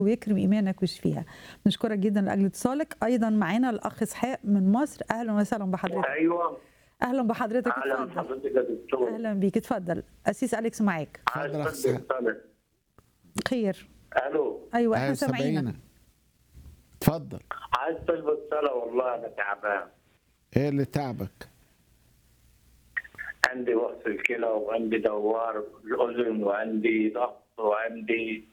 ويكرم ايمانك ويشفيها بنشكرك جدا لاجل اتصالك ايضا معانا الاخ اسحاق من مصر اهلا وسهلا بحضرتك ايوه اهلا بحضرتك اهلا اتفضل بحضرتك يا دكتور اهلا بيك اتفضل اسيس اليكس معاك عايز اتفضل يا أسأل أخ سؤال. خير الو ايوه احنا ايوه سامعينك سامعينك اتفضل عايز طلب الصلاة والله انا تعبان ايه اللي تعبك عندي وقت الكلى وعندي دوار الاذن وعندي ضغط وعندي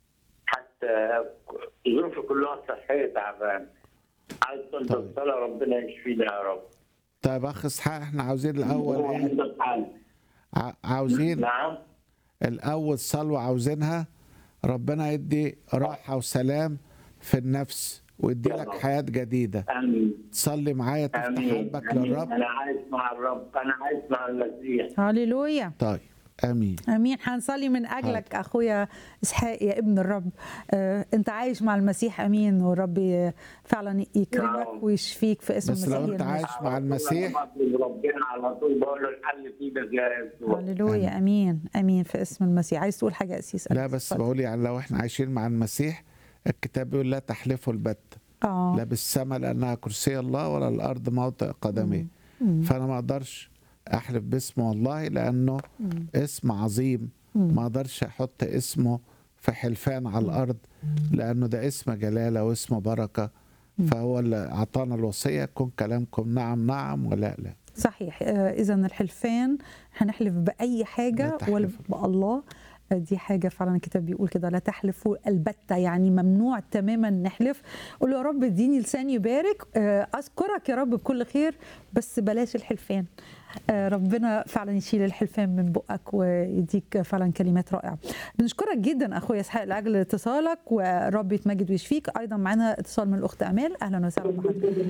حتى ظروفي كلها صحيه تعبان عايز طلب طيب. الصلاة ربنا يشفينا يا رب طيب اخ اسحاق احنا عاوزين الاول ايه عندك حل ع- عاوزين نعم الاول صلوه عاوزينها ربنا يدي راحه وسلام في النفس ويدي لك حياه جديده امين تصلي معايا تفتح امين قلبك آمين. للرب انا عايش مع الرب انا عايش مع المسيح هللويا طيب امين امين هنصلي من اجلك اخويا اسحاق يا ابن الرب آه، انت عايش مع المسيح امين والرب ي- فعلا يكرمك نعم. ويشفيك في اسم بس لو المسيح انت المسيح. عايش مع المسيح أنا بطلب ربنا على طول بقول له الحل في ايدك يا يسوع هللويا امين امين في اسم المسيح عايز تقول حاجه يا اسيس لا أليكس؟ بس اتفضل. بقول يعني لو احنا عايشين مع المسيح الكتاب بيقول لا تحلفوا البت اه لا بالسماء لانها كرسي الله ولا الارض موطئ قدميه فانا ما اقدرش احلف باسم والله لانه اسم عظيم ما اقدرش احط اسمه في حلفان على الارض لانه ده اسم جلاله واسم بركه فهو اللي اعطانا الوصيه كن كلامكم نعم نعم ولا لا صحيح اذا الحلفان هنحلف باي حاجه لا ولا تحلفوا. بالله آه، دي حاجه فعلا الكتاب بيقول كده لا تحلفوا البتة يعني ممنوع تماما نحلف قول له يا رب اديني لسان يبارك آه، اذكرك يا رب بكل خير بس بلاش الحلفان آه، ربنا فعلا يشيل الحلفان من بقك ويديك فعلا كلمات رائعه بنشكرك جدا اخويا اسحاق لاجل اتصالك ورب يتمجد ويشفيك ايضا معانا اتصال من الاخت امال اهلا وسهلا بحضرتك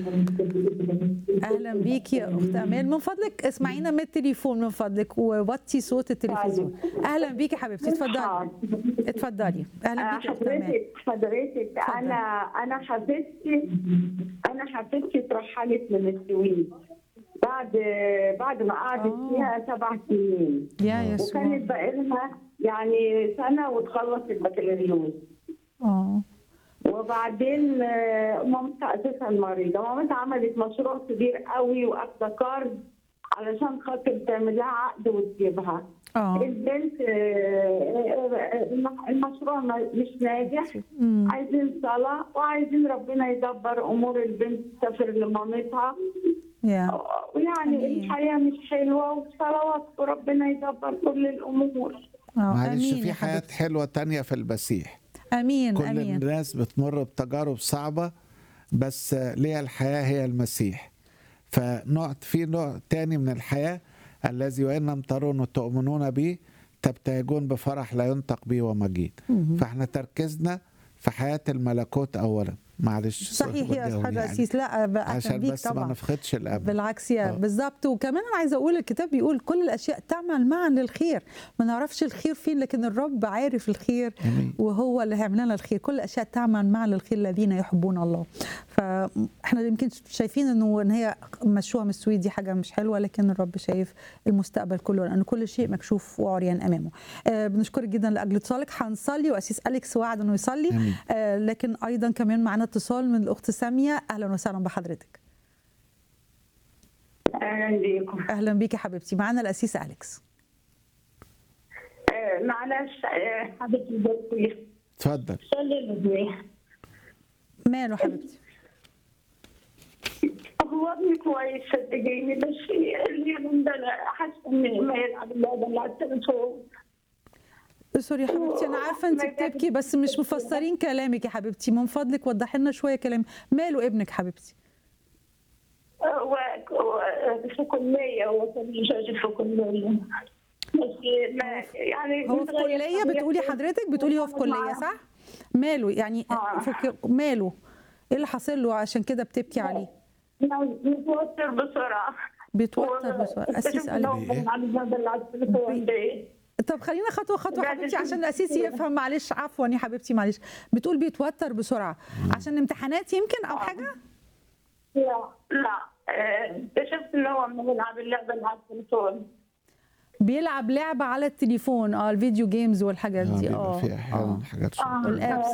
اهلا بيكي يا اخت امال من فضلك اسمعينا من التليفون من فضلك ووطي صوت التلفزيون اهلا بيكي حبيبتي اتفضلي اتفضلي اهلا بيكي يا اخت امال حضرتك حضرتك انا انا حفيدتي انا حفيدتي اترحلت من السويد بعد بعد ما قعدت آه. فيها سبع سنين يا يسوع وكانت باقي لها يعني سنه وتخلص البكالوريوس اه وبعدين آه، مامتها اساسا مريضه مامتها عملت مشروع كبير قوي واخده كارد علشان خاطر تعمل لها عقد وتجيبها اه البنت آه، آه، المشروع ما- مش ناجح أمم. عايزين صلاة وعايزين ربنا يدبر أمور البنت تسافر لمامتها يا ويعني آمين. الحياة مش حلوة وصلوات وربنا يدبر كل الأمور آه، معلش امين في يا حياه حبيبتي حلوه تانية في المسيح امين كل امين الناس بتمر بتجارب صعبة بس ليه الحياة هي المسيح فنوع في نوع تاني من الحياة الذي وإن لم ترون تؤمنون به تبتهجون بفرح لا ينطق به ومجيد فاحنا تركيزنا في حياة الملكوت أولا معلش صحيح بدي يا أقول اصحاب يعني الاسيس لا بأهلا عشان بيك بس ما طبعا نفقدش الأمل بالعكس يا آه. بالظبط وكمان انا عايزه اقول الكتاب بيقول كل الاشياء تعمل معا للخير ما نعرفش الخير فين لكن الرب عارف الخير آمين. وهو اللي هيعمل لنا الخير كل الاشياء تعمل معا للخير الذين يحبون الله فاحنا يمكن شايفين انه ان هي مشوها من السويد دي حاجه مش حلوه لكن الرب شايف المستقبل كله لان كل شيء مكشوف وعريان امامه آه بنشكرك جدا لاجل اتصالك هنصلي واسيس اليكس وعد انه يصلي آمين. آه لكن ايضا كمان معنا اتصال من الاخت ساميه اهلا وسهلا بحضرتك أهلا بيكم اهلا بيكي حبيبتي معانا الاسيس اليكس آه، معلش آه، حبيبتي بطي اتفضل صلي لابني ماله حبيبتي هو ابني كويس صدقيني بس اليوم ده أنا حاسه اني ما يلعب اللعبه اللي على التليفون سوري يا حبيبتي انا عارفه انت بتبكي بس مش مفسرين كلامك يا حبيبتي من فضلك وضحي لنا شويه كلام ماله ابنك حبيبتي هو هو في كلية هو كان جاي في كلية بس ما يعني هو في كليه بتقولي حضرتك بتقولي هو في كليه صح ماله يعني آه. في ك- ماله ايه اللي حاصل له عشان كده بتبكي عليه متوتر بسرعة بيتوتر بسرعه اسيس قلبي بإيه؟ على التليفون ده طب خلينا خطوه خطوه بعد حبيبتي عشان كده- الاسيس يفهم معلش عفوا يا حبيبتي معلش بتقول بيتوتر بسرعه عشان امتحانات يمكن او حاجه لا لا آه، اكتشفت ان هو من يلعب اللعبة اللي على التليفون بيلعب لعبه على التليفون اه الفيديو جيمز والحاجات آه، دي بيبقى اه في أحيانا آه. حاجات آه. والابس